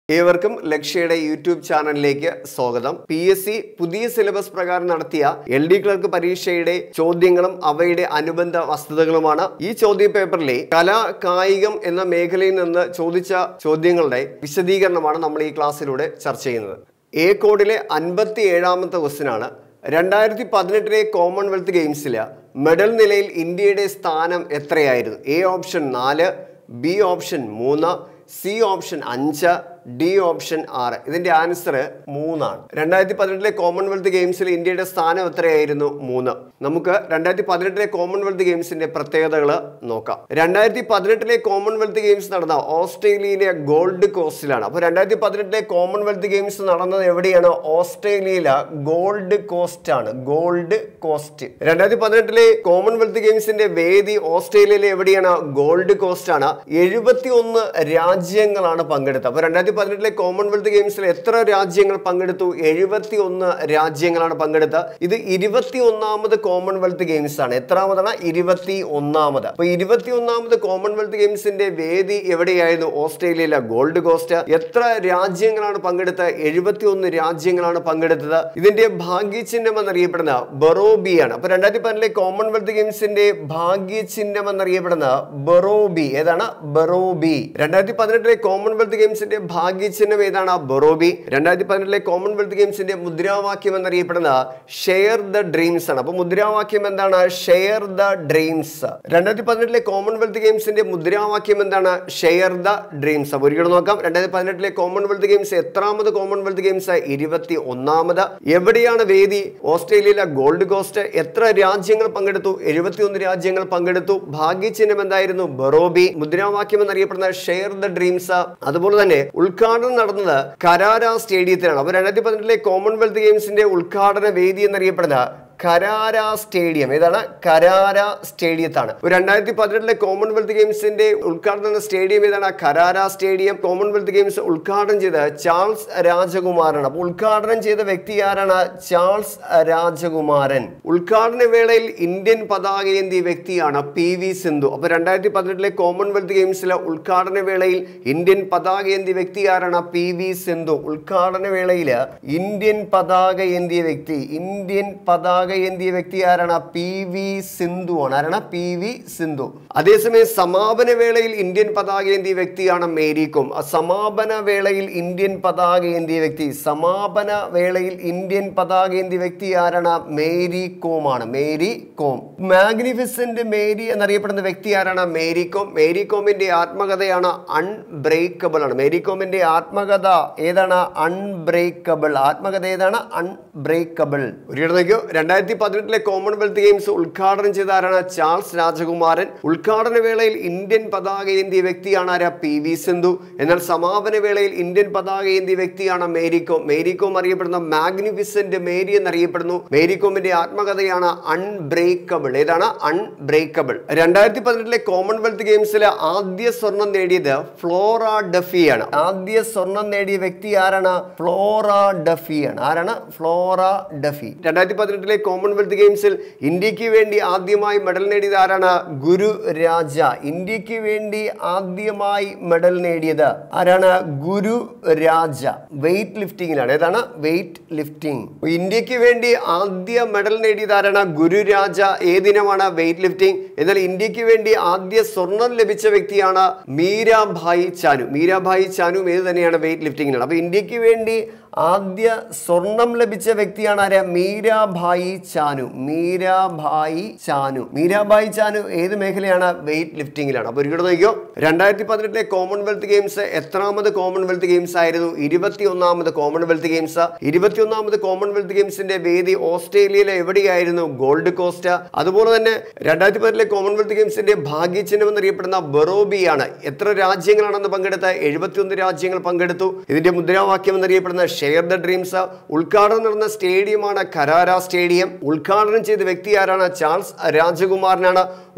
ഏവർക്കും ലക്ഷ്യയുടെ യൂട്യൂബ് ചാനലിലേക്ക് സ്വാഗതം പി എസ് സി പുതിയ സിലബസ് പ്രകാരം നടത്തിയ എൽ ഡി ക്ലർക്ക് പരീക്ഷയുടെ ചോദ്യങ്ങളും അവയുടെ അനുബന്ധ വസ്തുതകളുമാണ് ഈ ചോദ്യ പേപ്പറിലെ കല കായികം എന്ന മേഖലയിൽ നിന്ന് ചോദിച്ച ചോദ്യങ്ങളുടെ വിശദീകരണമാണ് നമ്മൾ ഈ ക്ലാസ്സിലൂടെ ചർച്ച ചെയ്യുന്നത് എ കോഡിലെ അൻപത്തി ഏഴാമത്തെ ക്വസ്റ്റ്യനാണ് രണ്ടായിരത്തി പതിനെട്ടിലെ കോമൺവെൽത്ത് ഗെയിംസിൽ മെഡൽ നിലയിൽ ഇന്ത്യയുടെ സ്ഥാനം എത്രയായിരുന്നു എ ഓപ്ഷൻ നാല് ബി ഓപ്ഷൻ മൂന്ന് സി ഓപ്ഷൻ അഞ്ച് ഡി ഓപ്ഷൻ ആറ് ഇതിന്റെ ആൻസർ മൂന്നാണ് രണ്ടായിരത്തി പതിനെട്ടിലെ കോമൺവെൽത്ത് ഗെയിംസിൽ ഇന്ത്യയുടെ സ്ഥാനം എത്രയായിരുന്നു മൂന്ന് നമുക്ക് രണ്ടായിരത്തി പതിനെട്ടിലെ കോമൺവെൽത്ത് ഗെയിംസിന്റെ പ്രത്യേകതകൾ നോക്കാം രണ്ടായിരത്തി പതിനെട്ടിലെ കോമൺവെൽത്ത് ഗെയിംസ് നടന്ന ഓസ്ട്രേലിയയിലെ ഗോൾഡ് കോസ്റ്റിലാണ് അപ്പോൾ രണ്ടായിരത്തി പതിനെട്ടിലെ കോമൺവെൽത്ത് ഗെയിംസ് നടന്നത് എവിടെയാണ് ഓസ്ട്രേലിയയിലെ ഗോൾഡ് കോസ്റ്റ് ആണ് ഗോൾഡ് കോസ്റ്റ് രണ്ടായിരത്തി പതിനെട്ടിലെ കോമൺവെൽത്ത് ഗെയിംസിന്റെ വേദി ഓസ്ട്രേലിയയിലെ എവിടെയാണ് ഗോൾഡ് കോസ്റ്റ് ആണ് എഴുപത്തി ഒന്ന് രാജ്യങ്ങളാണ് പങ്കെടുത്തത് അപ്പോൾ രണ്ടായിരത്തി പതിനെട്ടിലെ കോമൺവെൽത്ത് ഗെയിംസിൽ എത്ര രാജ്യങ്ങൾ പങ്കെടുത്തു എഴുപത്തി ഒന്ന് രാജ്യങ്ങളാണ് പങ്കെടുത്തത് ഇത് ഇരുപത്തി ഒന്നാമത് കോമൺവെൽത്ത് ഗെയിംസ് ആണ് എത്രാമതാണ് ഇരുപത്തി ഒന്നാമത് അപ്പൊ ഇരുപത്തി ഒന്നാമത് കോമൺവെൽത്ത് ഗെയിംസിന്റെ വേദി എവിടെയായിരുന്നു ഓസ്ട്രേലിയയിലെ ഗോൾഡ് കോസ്റ്റ് എത്ര രാജ്യങ്ങളാണ് പങ്കെടുത്തത് എഴുപത്തി ഒന്ന് രാജ്യങ്ങളാണ് പങ്കെടുത്തത് ഇതിന്റെ ഭാഗ്യചിഹ്നം എന്നറിയപ്പെടുന്ന ബറോബിയാണ് അപ്പൊ രണ്ടായിരത്തി പതിനെട്ടിലെ കോമൺവെൽത്ത് ഗെയിംസിന്റെ ഭാഗ്യചിഹ്നം എന്നറിയപ്പെടുന്ന ബറോബി ഏതാണ് ബറോബി രണ്ടായിരത്തി പതിനെട്ടിലെ കോമൺവെൽത്ത് ഗെയിംസിന്റെ ഭാഗ്യചിഹ്നം ഏതാണ് ബറോബി രണ്ടായിരത്തി പതിനെട്ടിലെ കോമൺവെൽത്ത് ഗെയിംസിന്റെ മുദ്രാവാക്യം എന്നറിയപ്പെടുന്ന ഷെയർ ദ ഡ്രീംസ് ആണ് അപ്പൊ മുദ്രാവാക്യം എന്താണ് ഷെയർ ദ ഡ്രീംസ് രണ്ടായിരത്തി പതിനെട്ടിലെ കോമൺവെൽത്ത് ഗെയിംസിന്റെ മുദ്രാവാക്യം എന്താണ് ഷെയർ ദ ഡ്രീംസ് അപ്പൊ ഒരിക്കലും നോക്കാം രണ്ടായിരത്തി പതിനെട്ടിലെ കോമൺവെൽത്ത് ഗെയിംസ് എത്രാമത് കോമൺവെൽത്ത് ഗെയിംസ് ഇരുപത്തി ഒന്നാമത് എവിടെയാണ് വേദി ഓസ്ട്രേലിയയിലെ ഗോൾഡ് കോസ്റ്റ് എത്ര രാജ്യങ്ങൾ പങ്കെടുത്തു എഴുപത്തിയൊന്ന് രാജ്യങ്ങൾ പങ്കെടുത്തു ഭാഗ്യചിഹ്നം എന്തായിരുന്നു ബറോബി മുദ്രാവാക്യം എന്നറിയപ്പെടുന്ന ഷെയർ ദ ഡ്രീംസ് അതുപോലെ തന്നെ ഉദ്ഘാടനം നടന്നത് കരാര സ്റ്റേഡിയത്തിലാണ് അപ്പൊ രണ്ടായിരത്തി പതിനെട്ടിലെ കോമൺവെൽത്ത് ഗെയിംസിന്റെ ഉദ്ഘാടന വേദി എന്നറിയപ്പെടുന്ന കരാര സ്റ്റേഡിയം ഏതാണ് കരാര സ്റ്റേഡിയത്താണ് രണ്ടായിരത്തി പതിനെട്ടിലെ കോമൺവെൽത്ത് ഗെയിംസിന്റെ ഉദ്ഘാടന സ്റ്റേഡിയം ഏതാണ് കരാര സ്റ്റേഡിയം കോമൺവെൽത്ത് ഗെയിംസ് ഉദ്ഘാടനം ചെയ്ത ചാൾസ് രാജകുമാരൻ അപ്പോൾ ഉദ്ഘാടനം ചെയ്ത വ്യക്തി ആരാണ് ചാൾസ് രാജകുമാരൻ ഉദ്ഘാടന വേളയിൽ ഇന്ത്യൻ പതാക ഏന്തിയ വ്യക്തിയാണ് പി വി സിന്ധു അപ്പൊ രണ്ടായിരത്തി പതിനെട്ടിലെ കോമൺവെൽത്ത് ഗെയിംസിലെ ഉദ്ഘാടന വേളയിൽ ഇന്ത്യൻ പതാക ഏന്തിയ വ്യക്തി ആരാണ് പി വി സിന്ധു ഉദ്ഘാടന വേളയിൽ ഇന്ത്യൻ പതാക ഏന്തിയ വ്യക്തി ഇന്ത്യൻ പതാക ഏന്തിയ വ്യക്തി ആരാണ് പി വി സിന്ധു ആണ് ആരാണ് പി വി സിന്ധു അതേസമയം സമാപന വേളയിൽ ഇന്ത്യൻ പതാക ഏന്തിയ വ്യക്തിയാണ് മേരി കോം ആ സമാപന വേളയിൽ ഇന്ത്യൻ പതാക ഏന്തിയ വ്യക്തി സമാപന വേളയിൽ ഇന്ത്യൻ പതാക ഏന്തിയ വ്യക്തി ആരാണ് മേരി കോം ആണ് മേരി കോം മാഗ്നിഫിസന്റ് മേരി എന്നറിയപ്പെടുന്ന വ്യക്തി ആരാണ് മേരി കോം മേരി കോമിന്റെ ആത്മകഥയാണ് അൺബ്രേക്കബിൾ ആണ് മേരി കോമിന്റെ ആത്മകഥ ഏതാണ് അൺബ്രേക്കബിൾ ആത്മകഥ ഏതാണ് അൺബ്രേക്കബിൾ ഒരിടത്ത് നോക്കിയോ രണ്ടായിരത്തി പതിനെട്ടിലെ കോമൺവെൽത്ത് ഗെയിംസ് ഉദ്ഘാടനം ചെയ്ത ആരാണ് ചാൾസ് രാജകുമാരൻ ഉദ്ഘാടന വേളയിൽ ഇന്ത്യൻ പതാക ഏന്തിയ വ്യക്തിയാണ് ആരാ പി വി സിന്ധു എന്നാൽ സമാപന വേളയിൽ ഇന്ത്യൻ പതാക ഏന്തിയ വ്യക്തിയാണ് മേരികോം മേരികോം അറിയപ്പെടുന്ന മാഗ്നിഫിസന്റ് മേരി എന്നറിയപ്പെടുന്നു മേരികോമിന്റെ ആത്മകഥയാണ് അൺബ്രേക്കബിൾ ഏതാണ് അൺബ്രേക്കബിൾ രണ്ടായിരത്തി പതിനെട്ടിലെ കോമൺവെൽത്ത് ഗെയിംസിലെ ആദ്യ സ്വർണം നേടിയത് ഫ്ലോറ ഡഫിയാണ് ആദ്യ സ്വർണം നേടിയ വ്യക്തി ആരാണ് ഫ്ലോറ ഡഫിയാണ് ആരാണ് ഫ്ലോറ ഡഫി രണ്ടായിരത്തി പതിനെട്ടിലെ കോമൺവെൽത്ത് ഗെയിംസിൽ ഇന്ത്യക്ക് വേണ്ടി ആദ്യമായി മെഡൽ നേടിയത് ആരാണ് ഗുരു രാജ ഇന്ത്യക്ക് വേണ്ടി ആദ്യമായി മെഡൽ നേടിയത് ആരാണ് ഗുരു രാജ വെയിറ്റ് ലിഫ്റ്റിംഗിലാണ് ഏതാണ് വെയിറ്റ് ലിഫ്റ്റിംഗ് ഇന്ത്യക്ക് വേണ്ടി ആദ്യ മെഡൽ നേടിയത് ആരാണ് ഗുരു രാജ ഏതിനമാണ് വെയിറ്റ് ലിഫ്റ്റിംഗ് എന്നാൽ ഇന്ത്യക്ക് വേണ്ടി ആദ്യ സ്വർണം ലഭിച്ച വ്യക്തിയാണ് മീരാഭായി ചാനു മീരാഭായി ചാനു ഏത് തന്നെയാണ് വെയിറ്റ് ലിഫ്റ്റിംഗിനാണ് അപ്പൊ ഇന്ത്യക്ക് വേണ്ടി ആദ്യ സ്വർണം ലഭിച്ച വ്യക്തിയാണ് ആര് മീരാഭായി ചാനു മീരാഭായി ചാനു മീരാഭായി ചാനു ഏത് മേഖലയാണ് വെയിറ്റ് ലിഫ്റ്റിംഗിലാണ് അപ്പോൾ ഒരിക്കലും നോക്കിയോ രണ്ടായിരത്തി പതിനെട്ടിലെ കോമൺവെൽത്ത് ഗെയിംസ് എത്രാമത് കോമൺവെൽത്ത് ഗെയിംസ് ആയിരുന്നു ഇരുപത്തി ഒന്നാമത് കോമൺവെൽത്ത് ഗെയിംസ് ഇരുപത്തി ഒന്നാമത് കോമൺവെൽത്ത് ഗെയിംസിന്റെ വേദി ഓസ്ട്രേലിയയിലെ എവിടെയായിരുന്നു ഗോൾഡ് കോസ്റ്റ് അതുപോലെ തന്നെ രണ്ടായിരത്തി പതിനെട്ടിലെ കോമൺവെൽത്ത് ഗെയിംസിന്റെ ഭാഗ്യചിഹ്നം എന്നറിയപ്പെടുന്ന ബറോബിയാണ് എത്ര രാജ്യങ്ങളാണെന്ന് പങ്കെടുത്ത എഴുപത്തിയൊന്ന് രാജ്യങ്ങൾ പങ്കെടുത്തു ഇതിന്റെ മുദ്രാവാക്യം എന്നറിയപ്പെടുന്ന ഷെയർ ദ ഡ്രീംസ് ഉദ്ഘാടനം നടന്ന സ്റ്റേഡിയമാണ് കരാര സ്റ്റേഡിയം ഉദ്ഘാടനം ചെയ്ത വ്യക്തി ആരാണ് ചാൾസ് രാജകുമാരനാണ്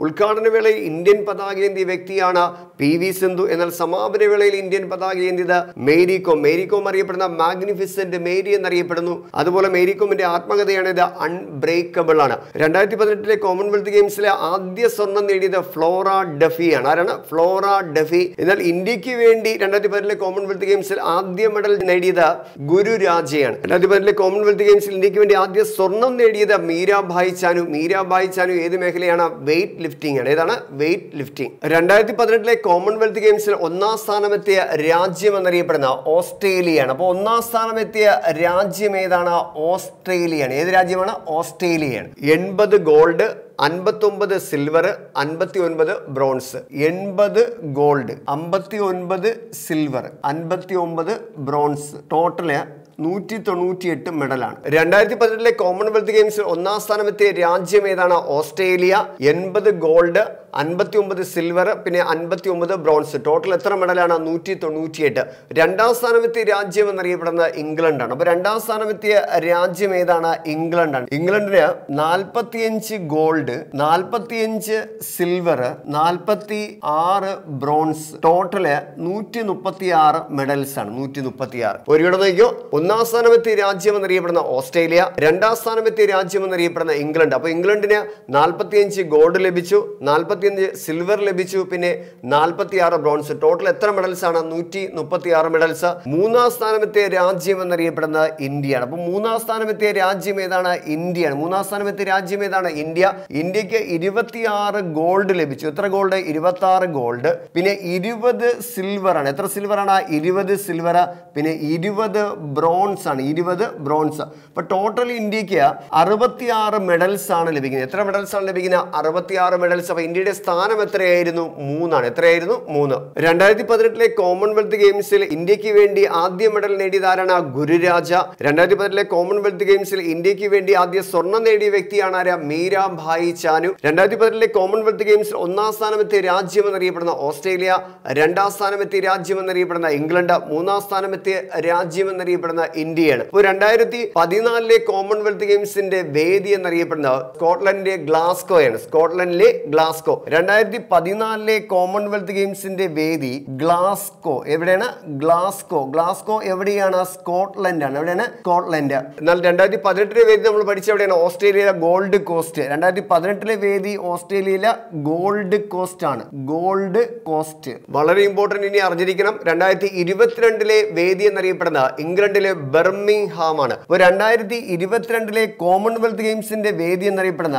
ഉദ്ഘാടന വേളയിൽ ഇന്ത്യൻ പതാക ഏന്തിയ വ്യക്തിയാണ് പി വി സിന്ധു എന്നാൽ സമാപന വേളയിൽ ഇന്ത്യൻ പതാക ഏന്തിയത് മേരി കോം മേരി കോം അറിയപ്പെടുന്ന മാഗ്നിഫിസന്റ് മേരി എന്നറിയപ്പെടുന്നു അതുപോലെ മേരി കോമിന്റെ ആത്മകഥയാണ് ഇത് അൺബ്രേക്കബിൾ ആണ് രണ്ടായിരത്തി പതിനെട്ടിലെ കോമൺവെൽത്ത് ഗെയിംസിലെ ആദ്യ സ്വർണം നേടിയത് ഫ്ലോറ ഡഫിയാണ് ആരാണ് ഫ്ലോറ ഡഫി എന്നാൽ ഇന്ത്യക്ക് വേണ്ടി രണ്ടായിരത്തി പതിനെട്ടിലെ കോമൺവെൽത്ത് ഗെയിംസിൽ ആദ്യ മെഡൽ നേടിയത് ഗുരു രാജയാണ് രണ്ടായിരത്തി പതിനെട്ടിലെ കോമൺവെൽത്ത് ഗെയിംസിൽ ഇന്ത്യക്ക് വേണ്ടി ആദ്യ സ്വർണം നേടിയത് മീരാഭായ് ചാനു മീരാഭായ് ചാനു ഏത് മേഖലയാണ് വെയിറ്റ് ലിഫ്റ്റിംഗ് ആണ് ഏതാണ് വെയിറ്റ് ലിഫ്റ്റിംഗ് രണ്ടായിരത്തി പതിനെട്ടിലെ കോമൺവെൽത്ത് ഗെയിംസിൽ ഒന്നാം സ്ഥാനമെത്തിയ രാജ്യം എന്നറിയപ്പെടുന്ന ഓസ്ട്രേലിയയാണ് അപ്പോൾ ഒന്നാം സ്ഥാനമെത്തിയ രാജ്യം ഏതാണ് ഓസ്ട്രേലിയയാണ് ഏത് രാജ്യമാണ് ഓസ്ട്രേലിയയാണ് എൺപത് ഗോൾഡ് അൻപത്തൊമ്പത് സിൽവർ അൻപത്തി ഒൻപത് ബ്രോൺസ് എൺപത് ഗോൾഡ് അമ്പത്തി ഒൻപത് സിൽവർ അൻപത്തി ഒമ്പത് ബ്രോൺസ് ടോട്ടല് നൂറ്റി തൊണ്ണൂറ്റി എട്ട് മെഡലാണ് രണ്ടായിരത്തി പതിനെട്ടിലെ കോമൺവെൽത്ത് ഗെയിംസിൽ ഒന്നാം സ്ഥാനമെത്തിയ രാജ്യം ഏതാണ് ഓസ്ട്രേലിയ എൺപത് ഗോൾഡ് അൻപത്തി ഒമ്പത് സിൽവർ പിന്നെ അൻപത്തി ഒമ്പത് ബ്രോൺസ് ടോട്ടൽ എത്ര മെഡലാണ് നൂറ്റി തൊണ്ണൂറ്റി എട്ട് രണ്ടാം സ്ഥാനമെത്തിയ രാജ്യം എന്നറിയപ്പെടുന്നത് ഇംഗ്ലണ്ടാണ് അപ്പൊ രണ്ടാം സ്ഥാനമെത്തിയ രാജ്യം ഏതാണ് ഇംഗ്ലണ്ടാണ് ഇംഗ്ലണ്ടിന് നാൽപ്പത്തിയഞ്ച് ഗോൾഡ് നാൽപ്പത്തിയഞ്ച് സിൽവർ നാൽപ്പത്തി ആറ് ബ്രോൺസ് ടോട്ടല് നൂറ്റി മുപ്പത്തി ആറ് മെഡൽസ് ആണ് നൂറ്റി മുപ്പത്തി ആറ് ഒരു നോക്കിയോ ഒന്നാം സ്ഥാനമെത്തിയ രാജ്യം എന്നറിയപ്പെടുന്ന ഓസ്ട്രേലിയ രണ്ടാം സ്ഥാനമെത്തിയ രാജ്യം എന്നറിയപ്പെടുന്ന ഇംഗ്ലണ്ട് അപ്പൊ ഇംഗ്ലണ്ടിന് നാൽപ്പത്തിയഞ്ച് ഗോൾഡ് ലഭിച്ചു നാൽപ്പത്തിയഞ്ച് സിൽവർ ലഭിച്ചു പിന്നെ നാൽപ്പത്തി ആറ് ബ്രോൺസ് ടോട്ടൽ എത്ര മെഡൽസ് ആണ് നൂറ്റി മുപ്പത്തി ആറ് മെഡൽസ് മൂന്നാം സ്ഥാനമെത്തിയ രാജ്യം എന്നറിയപ്പെടുന്നത് ഇന്ത്യയാണ് അപ്പൊ മൂന്നാം സ്ഥാനമെത്തിയ രാജ്യം ഏതാണ് ഇന്ത്യയാണ് മൂന്നാം സ്ഥാനമെത്തിയ രാജ്യം ഏതാണ് ഇന്ത്യ ഇന്ത്യക്ക് ഇരുപത്തിയാറ് ഗോൾഡ് ലഭിച്ചു എത്ര ഗോൾഡ് ഇരുപത്തി ആറ് ഗോൾഡ് പിന്നെ ഇരുപത് സിൽവർ ആണ് എത്ര സിൽവർ ആണ് ഇരുപത് സിൽവർ പിന്നെ ഇരുപത് ബ്രോൺസ് ആണ് ഇരുപത് ബ്രോൺസ് അപ്പൊ ടോട്ടൽ ഇന്ത്യക്ക് അറുപത്തിയാറ് മെഡൽസ് ആണ് ലഭിക്കുന്നത് എത്ര മെഡൽസ് ആണ് ലഭിക്കുന്നത് അറുപത്തിയാറ് മെഡൽസ് അപ്പൊ ഇന്ത്യയുടെ സ്ഥാനം എത്രയായിരുന്നു മൂന്നാണ് എത്രയായിരുന്നു മൂന്ന് രണ്ടായിരത്തി പതിനെട്ടിലെ കോമൺവെൽത്ത് ഗെയിംസിൽ ഇന്ത്യക്ക് വേണ്ടി ആദ്യ മെഡൽ നേടിയത് ആരാണ് ഗുരുരാജ രണ്ടായിരത്തി പതിനെട്ടിലെ കോമൺവെൽത്ത് ഗെയിംസിൽ ഇന്ത്യക്ക് വേണ്ടി ആദ്യ സ്വർണം നേടിയ വ്യക്തിയാണ് ആരാ മീരാഭായി ചാനു രണ്ടായിരത്തി പതിനെട്ടിലെ കോമൺവെൽത്ത് ഗെയിംസിൽ ഒന്നാം സ്ഥാനമെത്തിയ രാജ്യം എന്നറിയപ്പെടുന്ന ഓസ്ട്രേലിയ രണ്ടാം സ്ഥാനമെത്തിയ രാജ്യം എന്നറിയപ്പെടുന്ന ഇംഗ്ലണ്ട് മൂന്നാം സ്ഥാനമെത്തിയ രാജ്യം എന്നറിയപ്പെടുന്ന ഇന്ത്യയാണ് ഇപ്പോൾ രണ്ടായിരത്തി പതിനാലിലെ കോമൺവെൽത്ത് ഗെയിംസിന്റെ വേദി എന്നറിയപ്പെടുന്ന സ്കോട്ട്ലൻഡിലെ ഗ്ലാസ്കോയാണ് സ്കോട്ട്ലൻഡിലെ ഗ്ലാസ്കോ രണ്ടായിരത്തി പതിനാലിലെ കോമൺവെൽത്ത് ഗെയിംസിന്റെ വേദി ഗ്ലാസ്കോ എവിടെയാണ് ഗ്ലാസ്കോ ഗ്ലാസ്കോ എവിടെയാണ് സ്കോട്ട്ലൻഡ് ആണ് എവിടെയാണ് സ്കോട്ട്ലൻഡ് എന്നാൽ രണ്ടായിരത്തി പതിനെട്ടിലെ വേദി നമ്മൾ പഠിച്ച എവിടെയാണ് ഓസ്ട്രേലിയയിലെ ഗോൾഡ് കോസ്റ്റ് രണ്ടായിരത്തി പതിനെട്ടിലെ വേദി ഓസ്ട്രേലിയയിലെ ഗോൾഡ് കോസ്റ്റ് ആണ് ഗോൾഡ് കോസ്റ്റ് വളരെ ഇമ്പോർട്ടന്റ് ഇനി അറിഞ്ഞിരിക്കണം രണ്ടായിരത്തി ഇരുപത്തിരണ്ടിലെ വേദി എന്നറിയപ്പെടുന്ന ഇംഗ്ലണ്ടിലെ ബെർമിംഗ്ഹാം ആണ് അപ്പോൾ രണ്ടായിരത്തി ഇരുപത്തിരണ്ടിലെ കോമൺവെൽത്ത് ഗെയിംസിന്റെ വേദി എന്നറിയപ്പെടുന്ന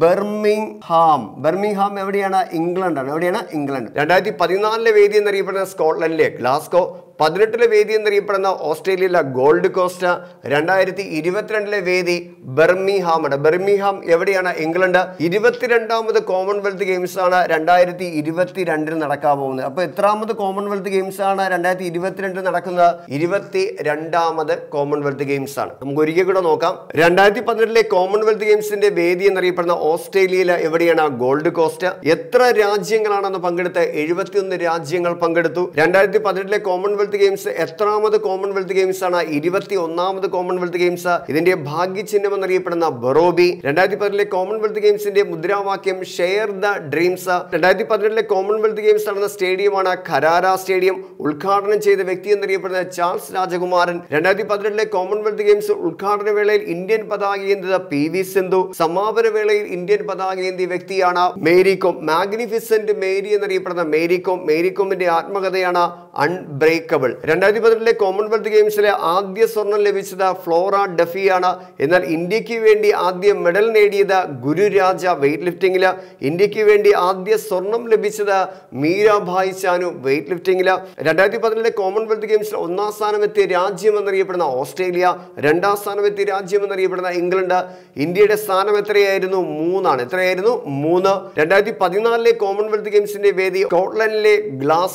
ബെർമിംഗ്ഹാം ബെർമിംഗ്ഹാം എവിടെയാണ് ഇംഗ്ലണ്ടാണ് എവിടെയാണ് ഇംഗ്ലണ്ട് രണ്ടായിരത്തി പതിനാലിലെ വേദി എന്നറിയപ്പെടുന്ന സ്കോട്ട്ലൻഡിലെ ഗ്ലാസ്കോ പതിനെട്ടിലെ വേദി എന്നറിയപ്പെടുന്ന ഓസ്ട്രേലിയയിലെ ഗോൾഡ് കോസ്റ്റ് രണ്ടായിരത്തി ഇരുപത്തിരണ്ടിലെ വേദി ബെർമിഹാം ആണ് ബെർമിഹാം എവിടെയാണ് ഇംഗ്ലണ്ട് ഇരുപത്തിരണ്ടാമത് കോമൺവെൽത്ത് ഗെയിംസ് ആണ് രണ്ടായിരത്തി ഇരുപത്തിരണ്ടിൽ നടക്കാൻ പോകുന്നത് അപ്പൊ എത്രാമത് കോമൺവെൽത്ത് ഗെയിംസ് ആണ് രണ്ടായിരത്തി ഇരുപത്തിരണ്ടിൽ നടക്കുന്നത് ഇരുപത്തി രണ്ടാമത് കോമൺവെൽത്ത് ഗെയിംസ് ആണ് നമുക്ക് ഒരിക്കൽ കൂടെ നോക്കാം രണ്ടായിരത്തി പതിനെട്ടിലെ കോമൺവെൽത്ത് ഗെയിംസിന്റെ വേദി എന്നറിയപ്പെടുന്ന ഓസ്ട്രേലിയയിലെ എവിടെയാണ് ഗോൾഡ് കോസ്റ്റ് എത്ര രാജ്യങ്ങളാണെന്ന് പങ്കെടുത്ത് എഴുപത്തിയൊന്ന് രാജ്യങ്ങൾ പങ്കെടുത്തു രണ്ടായിരത്തി പതിനെട്ടിലെ കോമൺവെൽത്ത് ഗെയിംസ് എത്രാമത് കോമൺവെൽത്ത് ഗെയിംസ് ആണ് ഇരുപത്തി ഒന്നാമത് കോമൺവെൽത്ത് ഗെയിംസ് ഇതിന്റെ ഭാഗ്യചിഹ്നം എന്നറിയപ്പെടുന്ന ബറോബി രണ്ടായിരത്തി പതിനെട്ടിലെ കോമൺവെൽത്ത് ഗെയിംസിന്റെ മുദ്രാവാക്യം ഷെയർ ദ ഡ്രീംസ് രണ്ടായിരത്തി പതിനെട്ടിലെ കോമൺവെൽത്ത് ഗെയിംസ് നടന്ന സ്റ്റേഡിയമാണ് ഖരാര സ്റ്റേഡിയം ഉദ്ഘാടനം ചെയ്ത വ്യക്തി എന്നറിയപ്പെടുന്ന ചാൾസ് രാജകുമാരൻ രണ്ടായിരത്തി പതിനെട്ടിലെ കോമൺവെൽത്ത് ഗെയിംസ് ഉദ്ഘാടന വേളയിൽ ഇന്ത്യൻ പതാക ഏന്തിയത് പി വി സിന്ധു സമാപന വേളയിൽ ഇന്ത്യൻ പതാക ഏന്തിയ വ്യക്തിയാണ് മേരികോം മാഗ്നിഫിസന്റ് മേരി എന്നറിയപ്പെടുന്ന മേരികോം മേരികോമിന്റെ ആത്മകഥയാണ് അൺബ്രേക്കബിൾ രണ്ടായിരത്തി പതിനെട്ടിലെ കോമൺവെൽത്ത് ഗെയിംസിലെ ആദ്യ സ്വർണം ലഭിച്ചത് ഫ്ലോറ ഡഫിയാണ് എന്നാൽ ഇന്ത്യക്ക് വേണ്ടി ആദ്യ മെഡൽ നേടിയത് ഗുരുരാജ വെയിറ്റ് ലിഫ്റ്റിംഗിൽ ഇന്ത്യക്ക് വേണ്ടി ആദ്യ സ്വർണം ലഭിച്ചത് മീരാഭായ് ചാനു വെയിറ്റ് ലിഫ്റ്റിംഗിൽ രണ്ടായിരത്തി പതിനെട്ടിലെ കോമൺവെൽത്ത് ഗെയിംസിൽ ഒന്നാം സ്ഥാനമെത്തിയ രാജ്യം എന്നറിയപ്പെടുന്ന ഓസ്ട്രേലിയ രണ്ടാം സ്ഥാനമെത്തിയ രാജ്യം എന്നറിയപ്പെടുന്ന ഇംഗ്ലണ്ട് ഇന്ത്യയുടെ സ്ഥാനം എത്രയായിരുന്നു മൂന്നാണ് എത്രയായിരുന്നു മൂന്ന് രണ്ടായിരത്തി പതിനാലിലെ കോമൺവെൽത്ത് ഗെയിംസിന്റെ വേദി സ്കോട്ട്ലൻഡിലെ ഗ്ലാസ്കോ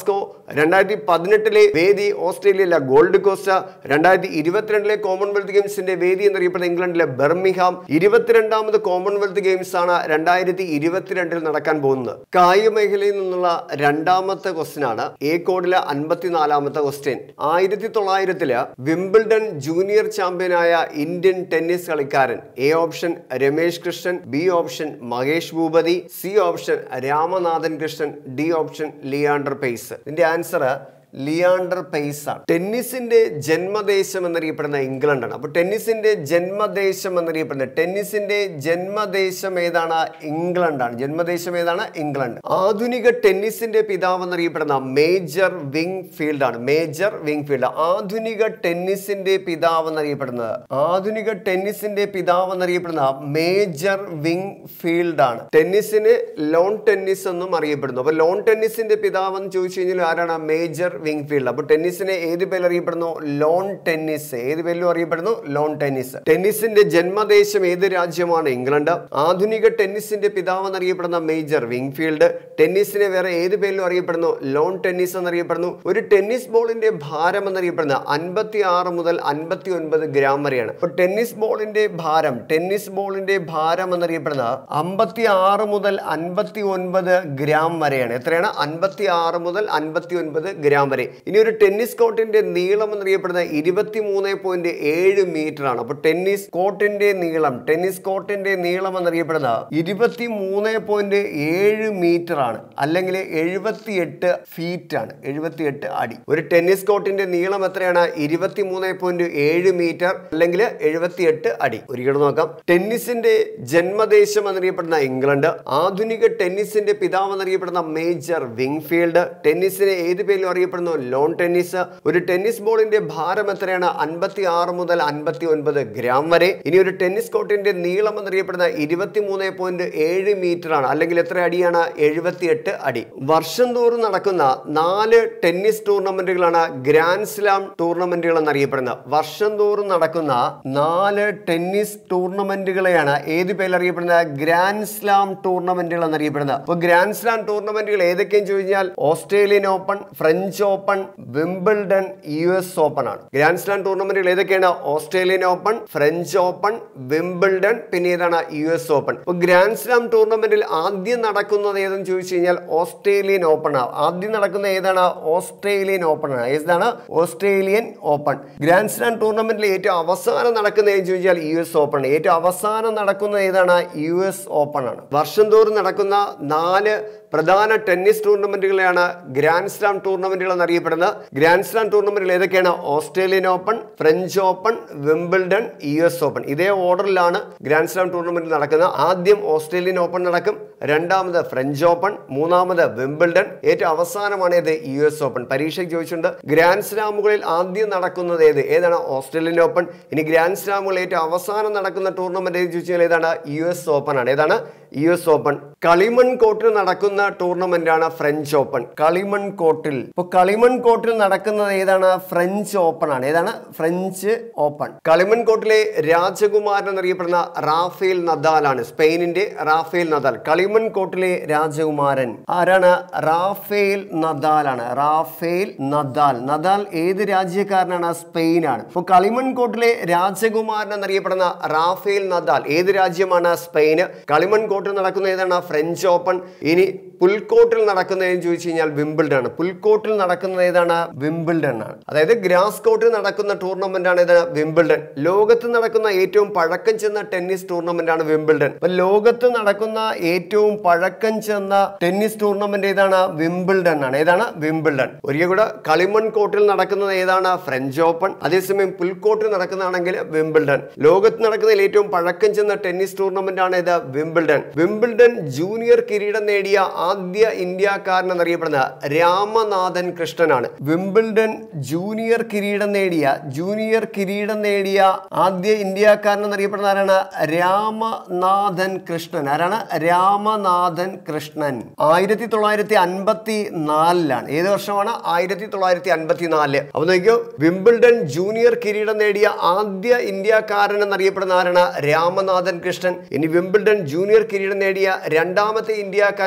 രണ്ടായിരത്തി പതിനെട്ടിലെ വേദി ഓസ്ട്രേലിയയിലെ ഗോൾഡ് കോസ്റ്റ് രണ്ടായിരത്തി ഇരുപത്തിരണ്ടിലെ കോമൺവെൽത്ത് ഗെയിംസിന്റെ വേദി എന്നറിയപ്പെടുന്ന ഇംഗ്ലണ്ടിലെ ബെർമിഹാം ഇരുപത്തിരണ്ടാമത് കോമൺവെൽത്ത് ഗെയിംസ് ആണ് രണ്ടായിരത്തി ഇരുപത്തിരണ്ടിൽ നടക്കാൻ പോകുന്നത് കായിക മേഖലയിൽ നിന്നുള്ള രണ്ടാമത്തെ ക്വസ്റ്റ്യൻ ആണ് എ കോഡിലെ അൻപത്തിനാലാമത്തെ ക്വസ്റ്റ്യൻ ആയിരത്തി തൊള്ളായിരത്തില് വിംബിൾഡൺ ജൂനിയർ ചാമ്പ്യനായ ഇന്ത്യൻ ടെന്നീസ് കളിക്കാരൻ A option Ramesh Krishnan B option Mahesh Bhupathi C option Ramanathan Krishnan D option Leander Paes ഇതിന്റെ ആൻസർ ലിയാണ്ടർ പെയ്സ് ആണ് ടെന്നീസിന്റെ ജന്മദേശം എന്നറിയപ്പെടുന്ന ഇംഗ്ലണ്ടാണ് അപ്പൊ ടെന്നീസിന്റെ ജന്മദേശം എന്നറിയപ്പെടുന്നത് ടെന്നീസിന്റെ ജന്മദേശം ഏതാണ് ഇംഗ്ലണ്ടാണ് ജന്മദേശം ഏതാണ് ഇംഗ്ലണ്ട് ആധുനിക ടെന്നീസിന്റെ പിതാവ് എന്നറിയപ്പെടുന്ന മേജർ വിങ് ഫീൽഡ് ആണ് മേജർ വിങ് ഫീൽഡ് ആധുനിക ടെന്നീസിന്റെ പിതാവ് എന്നറിയപ്പെടുന്നത് ആധുനിക ടെന്നീസിന്റെ പിതാവ് എന്നറിയപ്പെടുന്ന മേജർ വിങ് ഫീൽഡ് ആണ് ടെന്നീസിന് ലോൺ ടെന്നീസ് എന്നും അറിയപ്പെടുന്നു അപ്പൊ ലോൺ ടെന്നീസിന്റെ പിതാവ് എന്ന് ചോദിച്ചു കഴിഞ്ഞാൽ ആരാണ് മേജർ വിങ് ഫീൽഡ് അപ്പൊ ടെന്നീസിനെ ഏത് പേരിൽ അറിയപ്പെടുന്നു ലോൺ ടെന്നീസ് ഏത് പേരിലും അറിയപ്പെടുന്നു ലോൺ ടെന്നീസ് ടെന്നീസിന്റെ ജന്മദേശം ഏത് രാജ്യമാണ് ഇംഗ്ലണ്ട് ആധുനിക ടെന്നീസിന്റെ പിതാവ് എന്നറിയപ്പെടുന്ന മേജർ വിങ് ഫീൽഡ് ടെന്നീസിനെ വേറെ ഏത് പേരിലും അറിയപ്പെടുന്നു ലോൺ ടെന്നീസ് എന്നറിയപ്പെടുന്നു ഒരു ടെന്നീസ് ബോളിന്റെ ഭാരം എന്നറിയപ്പെടുന്ന അൻപത്തി ആറ് മുതൽ അൻപത്തി ഒൻപത് ഗ്രാം വരെയാണ് അപ്പൊ ടെന്നീസ് ബോളിന്റെ ഭാരം ടെന്നീസ് ബോളിന്റെ ഭാരം എന്നറിയപ്പെടുന്ന അമ്പത്തി ആറ് മുതൽ അൻപത്തി ഒൻപത് ഗ്രാം വരെയാണ് എത്രയാണ് അൻപത്തി ആറ് മുതൽ അൻപത്തി ഒൻപത് ഗ്രാം വരെ ഇനി ഒരു ടെന്നീസ് കോർട്ടിന്റെ നീളം എന്നറിയപ്പെടുന്ന ഇരുപത്തി മൂന്ന് പോയിന്റ് ഏഴ് മീറ്റർ ആണ് അപ്പൊ ടെന്നീസ് കോർട്ടിന്റെ നീളം ടെന്നീസ് കോർട്ടിന്റെ നീളം എന്നറിയപ്പെടുന്ന ഇരുപത്തി മൂന്ന് പോയിന്റ് ഏഴ് മീറ്റർ ആണ് അല്ലെങ്കിൽ എഴുപത്തി എട്ട് ഫീറ്റ് ആണ് എഴുപത്തി എട്ട് അടി ഒരു ടെന്നീസ് കോർട്ടിന്റെ നീളം എത്രയാണ് ഇരുപത്തി മൂന്ന് പോയിന്റ് ഏഴ് മീറ്റർ അല്ലെങ്കിൽ എഴുപത്തി എട്ട് അടി ഒരിക്കലും നോക്കാം ടെന്നീസിന്റെ ജന്മദേശം എന്നറിയപ്പെടുന്ന ഇംഗ്ലണ്ട് ആധുനിക ടെന്നീസിന്റെ പിതാവ് എന്നറിയപ്പെടുന്ന മേജർ വിങ് ഫീൽഡ് ടെന്നീസിനെ ഏത് പേരിലും അറിയപ്പെടുന്നു ലോൺ ടെന്നീസ് ഒരു ടെന്നീസ് ബോളിന്റെ ഭാരം എത്രയാണ് അൻപത്തി ആറ് മുതൽ അൻപത്തി ഒൻപത് ഗ്രാം വരെ ഇനി ഒരു ടെന്നീസ് കോർട്ടിന്റെ നീളം എന്നറിയപ്പെടുന്ന ഇരുപത്തി മൂന്ന് പോയിന്റ് ഏഴ് മീറ്റർ ആണ് അല്ലെങ്കിൽ എത്ര അടിയാണ് എഴുപത്തി എട്ട് അടി വർഷം തോറും നടക്കുന്ന നാല് ടെന്നീസ് ടൂർണമെന്റുകളാണ് ഗ്രാൻഡ് സ്ലാം ടൂർണമെന്റുകൾ എന്നറിയപ്പെടുന്നത് വർഷം തോറും നടക്കുന്ന നാല് ടെന്നീസ് ടൂർണമെന്റുകളെയാണ് ഏത് പേരിൽ അറിയപ്പെടുന്നത് ഗ്രാൻഡ് സ്ലാം ടൂർണമെന്റുകൾ എന്നറിയപ്പെടുന്നത് അപ്പോൾ ഗ്രാൻഡ് സ്ലാം ടൂർണമെന്റുകൾ ഏതൊക്കെയെന്ന് ചോദിച്ചു കഴിഞ്ഞാൽ Australian Open French Open Wimbledon U S Open ആണ് ഗ്രാൻഡ് സ്ലാം ടൂർണമെന്റുകൾ ഏതൊക്കെയാണ് Australian Open French Open Wimbledon പിന്നെ ഏതാണ് യു എസ് ഓപ്പൺ അപ്പോൾ ഗ്രാൻഡ് സ്ലാം ടൂർണമെന്റിൽ ആദ്യം നടക്കുന്നത് ഏതെന്ന് ചോദിച്ചു കഴിഞ്ഞാൽ ഓസ്ട്രേലിയൻ ഓപ്പൺ ആണ് ആദ്യം നടക്കുന്ന ഏതാണ് ഓസ്ട്രേലിയൻ ഓപ്പൺ ആണ് ഏതാണ് ഓസ്ട്രേലിയൻ ഓപ്പൺ ഗ്രാൻഡ് സ്ലാം ടൂർണമെന്റിൽ ഏറ്റവും അവസാനം നടക്കുന്ന ഏതെന്ന് ചോദിച്ചാൽ യു എസ് ഓപ്പൺ ഏറ്റവും അവസാനം നടക്കുന്ന ഏതാണ് യു എസ് ഓപ്പൺ ആണ് വർഷം തോറും നടക്കുന്ന നാല് പ്രധാന ടെന്നീസ് ടൂർണമെന്റുകളെയാണ് ഗ്രാൻഡ് സ്ലാം ടൂർണമെന്റുകൾ എന്നറിയപ്പെടുന്നത് ഗ്രാൻഡ് സ്ലാം ടൂർണമെന്റുകൾ ഏതൊക്കെയാണ് Australian Open French Open Wimbledon U S Open ഇതേ ഓർഡറിലാണ് ഗ്രാൻഡ് സ്ലാം ടൂർണമെന്റ് നടക്കുന്നത് ആദ്യം ഓസ്ട്രേലിയൻ ഓപ്പൺ നടക്കും രണ്ടാമത് ഫ്രഞ്ച് ഓപ്പൺ മൂന്നാമത് വിംബിൾഡൺ ഏറ്റവും അവസാനമാണ് ഏത് യു എസ് ഓപ്പൺ പരീക്ഷയ്ക്ക് ചോദിച്ചിട്ടുണ്ട് ഗ്രാൻഡ് സ്ലാമുകളിൽ ആദ്യം നടക്കുന്നത് ഏത് ഏതാണ് ഓസ്ട്രേലിയൻ ഓപ്പൺ ഇനി ഗ്രാൻഡ് സ്ലാമുകളിൽ ഏറ്റവും അവസാനം നടക്കുന്ന ടൂർണമെന്റ് ഏത് ചോദിച്ചാൽ ഏതാണ് യു എസ് ഓപ്പൺ ആണ് ഏതാണ് യു എസ് ഓപ്പൺ കളിമൺ കോർട്ടിൽ നടക്കുന്ന ടൂർണമെന്റ് ആണ് ഫ്രഞ്ച് ഓപ്പൺ കളിമൺ കോർട്ടിൽ ഇപ്പൊ കളിമൺ കോർട്ടിൽ നടക്കുന്നത് ഏതാണ് ഫ്രഞ്ച് ഓപ്പൺ ആണ് ഏതാണ് ഫ്രഞ്ച് ഓപ്പൺ കളിമൺ കോർട്ടിലെ രാജകുമാരൻ എന്നറിയപ്പെടുന്ന റാഫേൽ നദാലാണ് സ്പെയിനിന്റെ റാഫേൽ നദാൽ കളിമൺ കോർട്ടിലെ രാജകുമാരൻ ആരാണ് റാഫേൽ നദാലാണ് റാഫേൽ നദാൽ നദാൽ ഏത് രാജ്യക്കാരനാണ് സ്പെയിനാണ് അപ്പോൾ കളിമൺ കോർട്ടിലെ രാജകുമാരൻ എന്നറിയപ്പെടുന്ന റാഫേൽ നദാൽ ഏത് രാജ്യമാണ് സ്പെയിന് കളിമൺ കോർട്ടിൽ നടക്കുന്ന ഏതാണ് ഫ്രഞ്ച് ഓപ്പൺ ഇനി പുൽക്കോട്ടിൽ നടക്കുന്നത് എന്ന് ചോദിച്ചു കഴിഞ്ഞാൽ വിംബിൾഡൺ ആണ് പുൽക്കോട്ടിൽ നടക്കുന്നത് ഏതാണ് വിംബിൾഡൺ ആണ് അതായത് ഗ്രാസ് കോർട്ടിൽ നടക്കുന്ന ടൂർണമെന്റ് ആണ് ഏതാണ് വിംബിൾഡൺ ലോകത്ത് നടക്കുന്ന ഏറ്റവും പഴക്കം ചെന്ന ടെന്നീസ് ടൂർണമെന്റ് ആണ് വിംബിൾഡൺ അപ്പൊ ലോകത്ത് നടക്കുന്ന ഏറ്റവും പഴക്കം ചെന്ന ടെന്നീസ് ടൂർണമെന്റ് ഏതാണ് വിംബിൾഡൺ ആണ് ഏതാണ് വിംബിൾഡൺ ഒരിക്കൽ കൂടെ കളിമൺ കോർട്ടിൽ നടക്കുന്നത് ഏതാണ് ഫ്രഞ്ച് ഓപ്പൺ അതേസമയം പുൽക്കോട്ടിൽ നടക്കുന്നതാണെങ്കിൽ വിംബിൾഡൺ ലോകത്ത് നടക്കുന്നതിൽ ഏറ്റവും പഴക്കം ചെന്ന ടെന്നീസ് ടൂർണമെന്റ് ആണ് ഇത് വിംബിൾഡൺ വിംബിൾഡൺ ജൂനിയർ കിരീടം നേടിയ ആദ്യ ഇന്ത്യക്കാരൻ എന്നറിയപ്പെടുന്ന രാമനാഥൻ കൃഷ്ണനാണ് വിംബിൾഡൺ ജൂനിയർ കിരീടം നേടിയ ജൂനിയർ കിരീടം നേടിയ ആദ്യ ഇന്ത്യക്കാരൻ എന്നറിയപ്പെടുന്ന ആരാണ് രാമനാഥൻ കൃഷ്ണൻ ആരാണ് രാമനാഥൻ കൃഷ്ണൻ ആയിരത്തി തൊള്ളായിരത്തി അൻപത്തി നാലിലാണ് ഏത് വർഷമാണ് ആയിരത്തി തൊള്ളായിരത്തി അൻപത്തി നാലില് അപ്പൊ നോക്കിയോ വിംബിൾഡൺ ജൂനിയർ കിരീടം നേടിയ ആദ്യ ഇന്ത്യക്കാരൻ എന്നറിയപ്പെടുന്ന ആരാണ് രാമനാഥൻ കൃഷ്ണൻ ഇനി വിംബിൾഡൺ ജൂനിയർ കിരീടം നേടിയ രണ്ടാമത്തെ ഇന്ത്യക്കാരൻ എന്നറിയപ്പെടുന്ന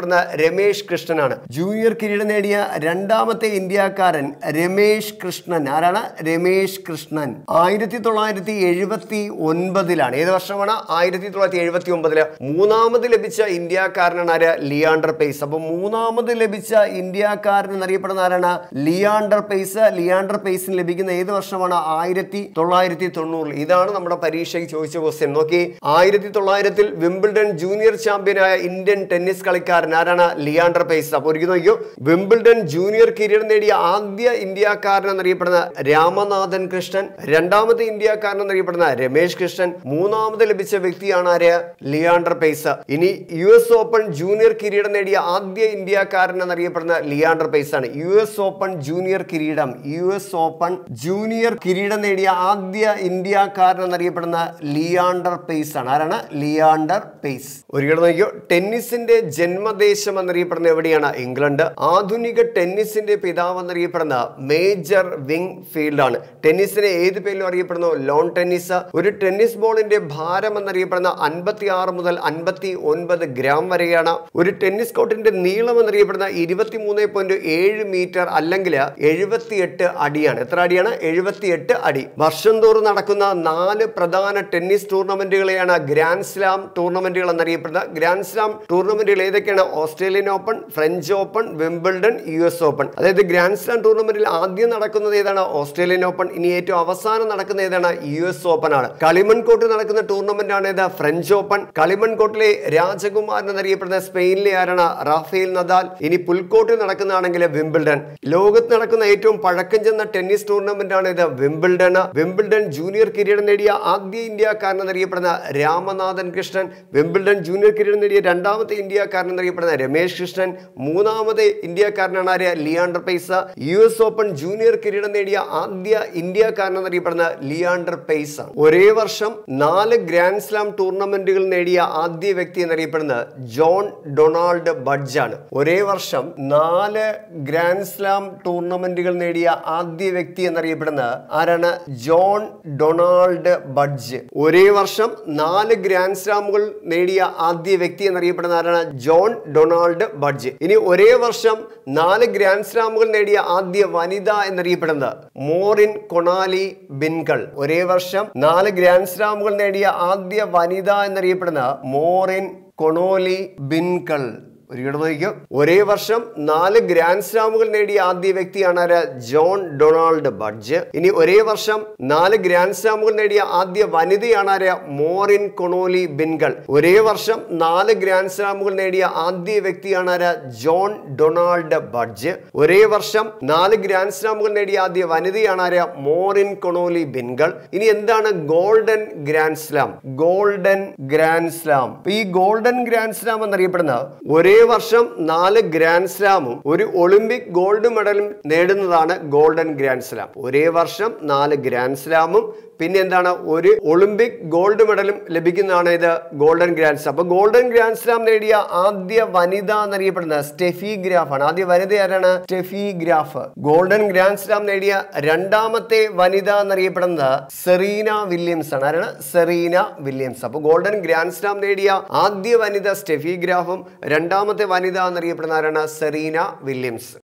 എന്നറിയപ്പെടുന്ന രമേശ് കൃഷ്ണനാണ് ജൂനിയർ കിരീടം നേടിയ രണ്ടാമത്തെ ഇന്ത്യക്കാരൻ രമേശ് കൃഷ്ണൻ ആരാണ് രമേശ് കൃഷ്ണൻ ആയിരത്തി തൊള്ളായിരത്തി എഴുപത്തി ഒൻപതിലാണ് ഏത് വർഷമാണ് ആയിരത്തി തൊള്ളായിരത്തി എഴുപത്തി ഒമ്പതില് മൂന്നാമത് ലഭിച്ച ഇന്ത്യക്കാരനാണ് ആര് ലിയാണ്ടർ പേസ് അപ്പൊ മൂന്നാമത് ലഭിച്ച ഇന്ത്യക്കാരൻ എന്നറിയപ്പെടുന്ന ആരാണ് ലിയാണ്ടർ പേസ് ലിയാണ്ടർ പേസിന് ലഭിക്കുന്ന ഏത് വർഷമാണ് ആയിരത്തി തൊള്ളായിരത്തി തൊണ്ണൂറിൽ ഇതാണ് നമ്മുടെ പരീക്ഷയ്ക്ക് ചോദിച്ച ക്വസ്റ്റ്യൻ നോക്കി ആയിരത്തി തൊള്ളായിരത്തിൽ വിംബിൾഡൺ ജൂനിയർ ചാമ്പ്യനായ ഇന്ത്യൻ ടെന്നീസ് കളിക്കാരൻ ആരാണ് ലിയാണ്ടർ പേസ് അപ്പോൾ ഒരിക്കലും നോക്കിയോ വിംബിൾഡൺ ജൂനിയർ കിരീടം നേടിയ ആദ്യ ഇന്ത്യക്കാരൻ എന്നറിയപ്പെടുന്ന രാമനാഥൻ കൃഷ്ണൻ രണ്ടാമത്തെ ഇന്ത്യക്കാരൻ എന്നറിയപ്പെടുന്ന രമേശ് കൃഷ്ണൻ മൂന്നാമത് ലഭിച്ച വ്യക്തിയാണ് ആര് ലിയാണ്ടർ പേസ് ഇനി യു എസ് ഓപ്പൺ ജൂനിയർ കിരീടം നേടിയ ആദ്യ ഇന്ത്യക്കാരൻ എന്നറിയപ്പെടുന്ന ലിയാണ്ടർ പേസ് ആണ് യു എസ് ഓപ്പൺ ജൂനിയർ കിരീടം യു എസ് ഓപ്പൺ ജൂനിയർ കിരീടം നേടിയ ആദ്യ ഇന്ത്യക്കാരൻ എന്നറിയപ്പെടുന്ന ലിയാണ്ടർ പേസ് ആണ് ആരാണ് ലിയാണ്ടർ പേസ് ഒരിക്കലും നോക്കിയോ ടെന്നീസിന്റെ ജന്മദേശം എന്നറിയപ്പെടുന്ന എവിടെയാണ് ഇംഗ്ലണ്ട് ആധുനിക ടെന്നീസിന്റെ പിതാവ് എന്നറിയപ്പെടുന്ന മേജർ വിങ് ഫീൽഡ് ആണ് ടെന്നീസിനെ ഏത് പേരിലും അറിയപ്പെടുന്നു ലോൺ ടെന്നീസ് ഒരു ടെന്നീസ് ബോളിന്റെ ഭാരം എന്നറിയപ്പെടുന്ന അൻപത്തി ആറ് മുതൽ അൻപത്തി ഒൻപത് ഗ്രാം വരെയാണ് ഒരു ടെന്നീസ് കോർട്ടിന്റെ നീളം എന്നറിയപ്പെടുന്ന ഇരുപത്തി മൂന്ന് പോയിന്റ് ഏഴ് മീറ്റർ അല്ലെങ്കിൽ എഴുപത്തിയെട്ട് അടിയാണ് എത്ര അടിയാണ് എഴുപത്തിയെട്ട് അടി വർഷം തോറും നടക്കുന്ന നാല് പ്രധാന ടെന്നീസ് ടൂർണമെന്റുകളെയാണ് ഗ്രാൻഡ് സ്ലാം ടൂർണമെന്റുകൾ എന്നറിയപ്പെടുന്ന ഗ്രാൻഡ് സ്ലാം ടൂർണമെന്റുകൾ ഏതൊക്കെയാണ് Australian Open French Open Wimbledon U S Open അതായത് ഗ്രാൻഡ് സ്ലാം ടൂർണമെന്റിൽ ആദ്യം നടക്കുന്നത് ഏതാണ് ഓസ്ട്രേലിയൻ ഓപ്പൺ ഇനി ഏറ്റവും അവസാനം നടക്കുന്ന ഏതാണ് യു എസ് ഓപ്പൺ ആണ് കളിമൺ കോർട്ടിൽ നടക്കുന്ന ടൂർണമെന്റ് ആണ് ഏത് ഫ്രഞ്ച് ഓപ്പൺ കളിമൺ കോർട്ടിലെ രാജകുമാരൻ എന്നറിയപ്പെടുന്ന സ്പെയിനിലെ ആരാണ് റാഫേൽ നദാൽ ഇനി പുൽക്കോട്ടിൽ നടക്കുന്നതാണെങ്കിൽ വിംബിൾഡൺ ലോകത്ത് നടക്കുന്ന ഏറ്റവും പഴക്കം ചെന്ന ടെന്നീസ് ടൂർണമെന്റ് ആണ് ഇത് വിംബിൾഡൺ വിംബിൾഡൺ ജൂനിയർ കിരീടം നേടിയ ആദ്യ ഇന്ത്യക്കാരൻ എന്നറിയപ്പെടുന്ന രാമനാഥൻ കൃഷ്ണൻ വിംബിൾഡൺ ജൂനിയർ കിരീടം നേടിയ രണ്ടാമത്തെ ഇന്ത്യക്കാരൻ എന്നറിയപ്പെടുന്ന രമേശ് കൃഷ്ണൻ മൂന്നാമത് ഇന്ത്യക്കാരനാണ് ആര് ലിയാണ്ടർ പൈസ യു എസ് ഓപ്പൺ ജൂനിയർ കിരീടം നേടിയ ആദ്യ ഇന്ത്യക്കാരൻ എന്നറിയപ്പെടുന്ന ലിയാണ്ടർ പൈസ ഒരേ വർഷം നാല് ഗ്രാൻഡ് സ്ലാം ടൂർണമെന്റുകൾ നേടിയ ആദ്യ വ്യക്തി എന്നറിയപ്പെടുന്നത് ജോൺ ഡൊണാൾഡ് ബഡ്ജ് ആണ് ഒരേ വർഷം നാല് ഗ്രാൻഡ് സ്ലാം ടൂർണമെന്റുകൾ നേടിയ ആദ്യ വ്യക്തി എന്നറിയപ്പെടുന്നത് ആരാണ് ജോൺ ഡൊണാൾഡ് ബഡ്ജ് ഒരേ വർഷം നാല് ഗ്രാൻഡ് സ്ലാമുകൾ നേടിയ ആദ്യ വ്യക്തി എന്നറിയപ്പെടുന്ന ആരാണ് ജോൺ ഡൊണാൾഡ് ബഡ്ജ് ഇനി ഒരേ വർഷം നാല് ഗ്രാൻഡ് സ്ലാമുകൾ നേടിയ ആദ്യ വനിത എന്നറിയപ്പെടുന്നത് മോറിൻ കൊണാലി ബിൻകൾ ഒരേ വർഷം നാല് ഗ്രാൻഡ് സ്ലാമുകൾ നേടിയ ആദ്യ വനിത എന്നറിയപ്പെടുന്ന മോറിൻ കൊണോലി ബിൻകൾ ഒരിക്കലും നോക്കിയോ ഒരേ വർഷം നാല് ഗ്രാൻഡ് സ്ലാമുകൾ നേടിയ ആദ്യ വ്യക്തിയാണ് ആര് ജോൺ ഡൊണാൾഡ് ബഡ്ജ് ഇനി ഒരേ വർഷം നാല് ഗ്രാൻഡ് സ്ലാമുകൾ നേടിയ ആദ്യ വനിതയാണ് ആര് മോറിൻ കൊണോലി ബിൻകൾ ഒരേ വർഷം നാല് ഗ്രാൻഡ് സ്ലാമുകൾ നേടിയ ആദ്യ വ്യക്തിയാണ് ആര് ജോൺ ഡൊണാൾഡ് ബഡ്ജ് ഒരേ വർഷം നാല് ഗ്രാൻഡ് സ്ലാമുകൾ നേടിയ ആദ്യ വനിതയാണ് ആര് മോറിൻ കൊണോലി ബിൻകൾ ഇനി എന്താണ് golden grand slam golden grand slam ഈ ഗോൾഡൻ ഗ്രാൻഡ് സ്ലാം എന്നറിയപ്പെടുന്ന ഒരേ വർഷം നാല് ഗ്രാൻഡ് സ്ലാമും ഒരു ഒളിമ്പിക് ഗോൾഡ് മെഡലും നേടുന്നതാണ് ഗോൾഡൻ ഗ്രാൻഡ് സ്ലാം ഒരേ വർഷം നാല് ഗ്രാൻഡ് സ്ലാമും പിന്നെ എന്താണ് ഒരു ഒളിമ്പിക് ഗോൾഡ് മെഡലും ലഭിക്കുന്നതാണ് ഇത് ഗോൾഡൻ ഗ്രാൻഡ് സ്ലാം അപ്പൊ ഗോൾഡൻ ഗ്രാൻഡ് സ്ലാം നേടിയ ആദ്യ വനിത എന്നറിയപ്പെടുന്ന സ്റ്റെഫി ഗ്രാഫ് ആണ് ആദ്യ വനിത ആരാണ് Steffi Graf golden grand slam നേടിയ രണ്ടാമത്തെ വനിത എന്നറിയപ്പെടുന്നത് സെറീന വില്യംസ് ആണ് ആരാണ് സെറീന വില്യംസ് അപ്പൊ ഗോൾഡൻ ഗ്രാൻഡ് സ്ലാം നേടിയ ആദ്യ വനിത സ്റ്റെഫി ഗ്രാഫും രണ്ടാമത്തെ വനിത എന്നറിയപ്പെടുന്ന ആരാണ് സെറീന വില്യംസ്